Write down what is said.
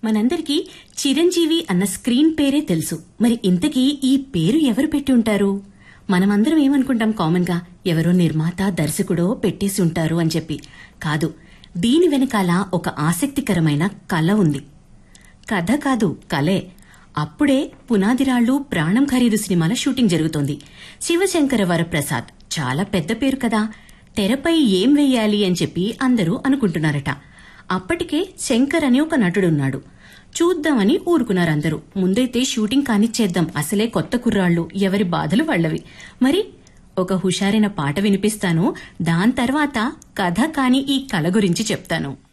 మనందరికీ చిరంజీవి అన్న స్క్రీన్ పేరే తెలుసు మరి ఇంతకీ ఈ పేరు ఎవరు పెట్టి ఉంటారు మనమందరం ఏమనుకుంటాం కామన్ గా ఎవరో నిర్మాత దర్శకుడో పెట్టేసి ఉంటారు అని చెప్పి కాదు దీని వెనకాల ఒక ఆసక్తికరమైన కళ ఉంది కథ కాదు కలే అప్పుడే పునాదిరాళ్లు ప్రాణం ఖరీదు సినిమాల షూటింగ్ జరుగుతోంది శివశంకర వరప్రసాద్ చాలా పెద్ద పేరు కదా తెరపై ఏం వెయ్యాలి అని చెప్పి అందరూ అనుకుంటున్నారట అప్పటికే శంకర్ అని ఒక నటుడున్నాడు చూద్దామని ఊరుకున్నారందరూ ముందైతే షూటింగ్ కానిచ్చేద్దాం అసలే కొత్త కుర్రాళ్లు ఎవరి బాధలు వాళ్ళవి మరి ఒక హుషారైన పాట వినిపిస్తాను దాని తర్వాత కథ కాని ఈ కళ గురించి చెప్తాను